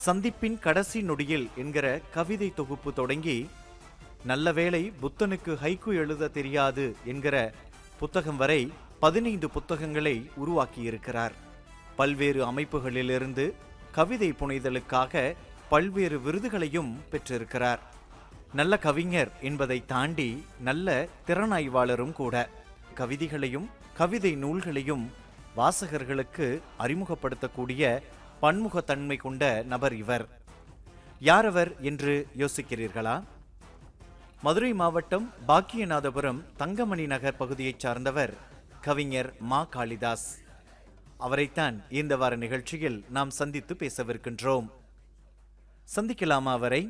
சந்திப்பின் கடைசி நொடியில் என்கிற கவிதை தொகுப்பு தொடங்கி நல்ல வேளை புத்தனுக்கு ஹைக்கு எழுத தெரியாது என்கிற புத்தகம் வரை பதினைந்து புத்தகங்களை உருவாக்கியிருக்கிறார் பல்வேறு அமைப்புகளிலிருந்து கவிதை புனைதலுக்காக பல்வேறு விருதுகளையும் பெற்றிருக்கிறார் நல்ல கவிஞர் என்பதை தாண்டி நல்ல திறனாய்வாளரும் கூட கவிதைகளையும் கவிதை நூல்களையும் வாசகர்களுக்கு அறிமுகப்படுத்தக்கூடிய பன்முகத்தன்மை கொண்ட நபர் இவர் யாரவர் என்று யோசிக்கிறீர்களா மதுரை மாவட்டம் பாக்கியநாதபுரம் தங்கமணி நகர் பகுதியைச் சார்ந்தவர் கவிஞர் மா காளிதாஸ் அவரைத்தான் இந்த வார நிகழ்ச்சியில் நாம் சந்தித்து பேசவிருக்கின்றோம் சந்திக்கலாமா அவரை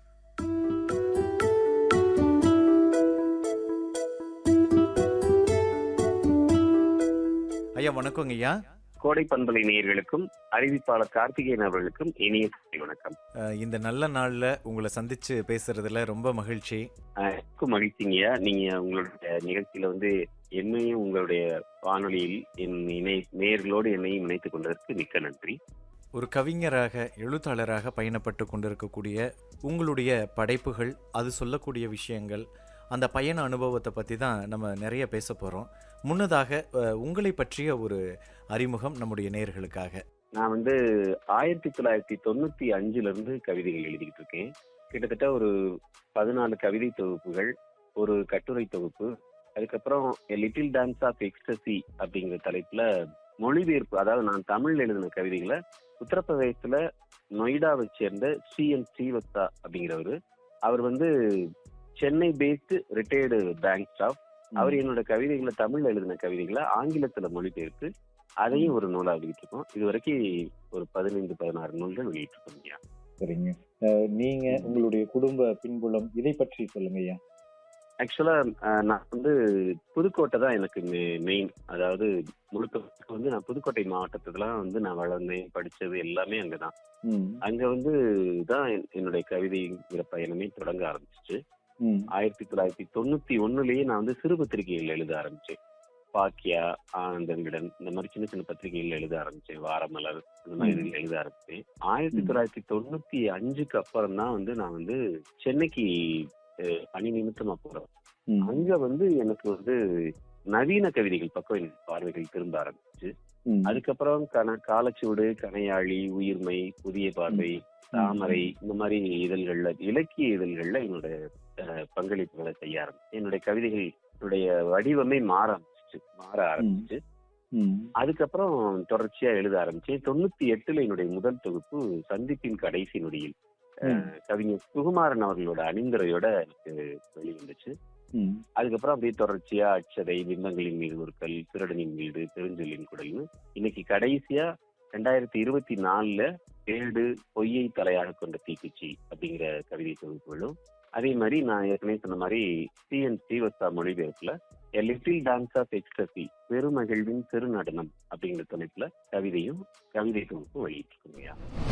ஐயா வணக்கங்க ஐயா கோடை பண்பலை நேயர்களுக்கும் அறிவிப்பாளர் கார்த்திகேயன் அவர்களுக்கும் இனிய காலை வணக்கம் அஹ், இந்த நல்ல நாள்ல உங்களை சந்திச்சு பேசுறதுல ரொம்ப மகிழ்ச்சி அஹ், எனக்கும் மகிழ்ச்சிங்கய்யா நீங்க உங்களுடைய நிகழ்ச்சியில வந்து என்னையும் உங்களுடைய வானொலியில் என் இணை நேயர்களோடு என்னையும் இணைத்துக் கொண்டதற்கு மிக்க நன்றி ஒரு கவிஞராக எழுத்தாளராக பயணப்பட்டு கொண்டிருக்கக்கூடிய உங்களுடைய படைப்புகள் அது சொல்லக்கூடிய விஷயங்கள் அந்த பயண அனுபவத்தை பற்றி தான் நம்ம நிறைய பேச போகிறோம் முன்னதாக அஹ், உங்களை பற்றிய ஒரு அறிமுகம் நம்முடைய நேயர்களுக்காக நான் வந்து ஆயிரத்தி தொள்ளாயிரத்தி தொண்ணூத்தி அஞ்சுல இருந்து கவிதைகள் எழுதிக்கிட்டு இருக்கேன் கிட்டத்தட்ட ஒரு பதினாலு கவிதை தொகுப்புகள் ஒரு கட்டுரை தொகுப்பு அதுக்கப்புறம் லிட்டில் டான்ஸ் ஆஃப் எக்ஸ்டசி அப்படிங்கிற தலைப்புல மொழிபெயர்ப்பு அதாவது நான் தமிழ்ல எழுதின கவிதைகளை உத்தரப்பிரதேசத்துல நொய்டாவை சேர்ந்த சி என் ஸ்ரீவஸ்தா அப்படிங்கிறவரு அவர் வந்து Chennai based retired bank staff அவர் என்னோட கவிதைகளை தமிழ்ல எழுதின கவிதைகளை ஆங்கிலத்துல மொழிபெயர்த்து அதையும் ஒரு நூலா வெளியிட்டிருக்கோம் இது வரைக்கும் ஒரு பதினைந்து பதினாறு நூல்கள் வெளியிட்டிருக்கோம் ஐயா சரிங்க அஹ் நீங்க உங்களுடைய குடும்ப பின்புலம் இதை பற்றி சொல்லுங்க ஐயா ஆக்சுவலா நான் வந்து புதுக்கோட்டை தான் எனக்கு மெயின் அதாவது முழுக்க முழுக்க வந்து நான் புதுக்கோட்டை மாவட்டத்துல வந்து நான் வளர்ந்தேன் படிச்சது எல்லாமே அங்கதான் ம், அங்க வந்து தான் என்- என்னுடைய கவிதைங்கிற பயணமே தொடங்க ஆரம்பிச்சிச்சு ம், ஆயிரத்தி தொள்ளாயிரத்தி தொண்ணூத்தி ஒண்ணுலயே நான் வந்து சிறு பத்திரிகைகள் எழுத ஆரம்பிச்சேன் பாக்கியா ஆனந்தன் விடன் இந்த மாதிரி சின்ன சின்ன பத்திரிகைகள் எழுத ஆரம்பிச்சேன் வாரமலர் இந்த மாதிரி ம். இதுல எழுத ஆரம்பிச்சேன் ஆயிரத்தி ம். தொள்ளாயிரத்தி தொண்ணூத்தி அஞ்சுக்கு அப்புறம் தான் வந்து நான் வந்து சென்னைக்கு அஹ், பணி நிமித்தமா போறேன் ம், அங்க வந்து எனக்கு வந்து நவீன கவிதைகள் பக்கம் எனக்கு பார்வைகள் திரும்ப ஆரம்பிச்சு ம், அதுக்கப்புறம் கன காலச்சுவடு கனையாழி உயிர்மை புதிய பார்வை தாமரை இந்த மாதிரி இதழ்கள்ல இலக்கிய இதழ்கள்ல என்னோட அஹ், பங்களிப்புகளை செய்ய ஆரம்பிச்சேன் என்னுடைய கவிதைகள் என்னுடைய வடிவமே மாற ஆரம்பிச்சிச்சு மாற ஆரம்பிச்சு ம், அதுக்கப்புறம் தொடர்ச்சியா எழுத ஆரம்பிச்சேன் தொண்ணூத்தி எட்டுல என்னுடைய முதல் தொகுப்பு சந்திப்பின் கடைசி நொடியில் அஹ், ம், கவிஞர் சுகுமாரன் அவர்களோட அணிந்துரையோட எனக்கு வெளிவந்துச்சு ம், அதுக்கப்புறம் அப்படியே தொடர்ச்சியா அச்சதை பிம்பங்களின் மீது ஒரு கல் திருடனின் மீது பெருஞ்சொல்லின் குடல்னு இன்னைக்கு கடைசியா ரெண்டாயிரத்தி இருபத்தி நாலுல ஏடு பொய்யை தலையாக கொண்ட தீக்குச்சி அப்படிங்கிற கவிதை தொகுப்புகளும் அதே மாதிரி நான் ஏற்கனவே சொன்ன மாதிரி சி என் ஸ்ரீவஸ்தா மொழிபெயர்ப்புல a little dance of ecstasy பெருமகிழ்வின் சிறு நடனம் அப்படிங்கிற தலைப்புல கவிதையும் கவிதை தொகுப்பும் வெளியிட்டிருக்கோம் ஐயா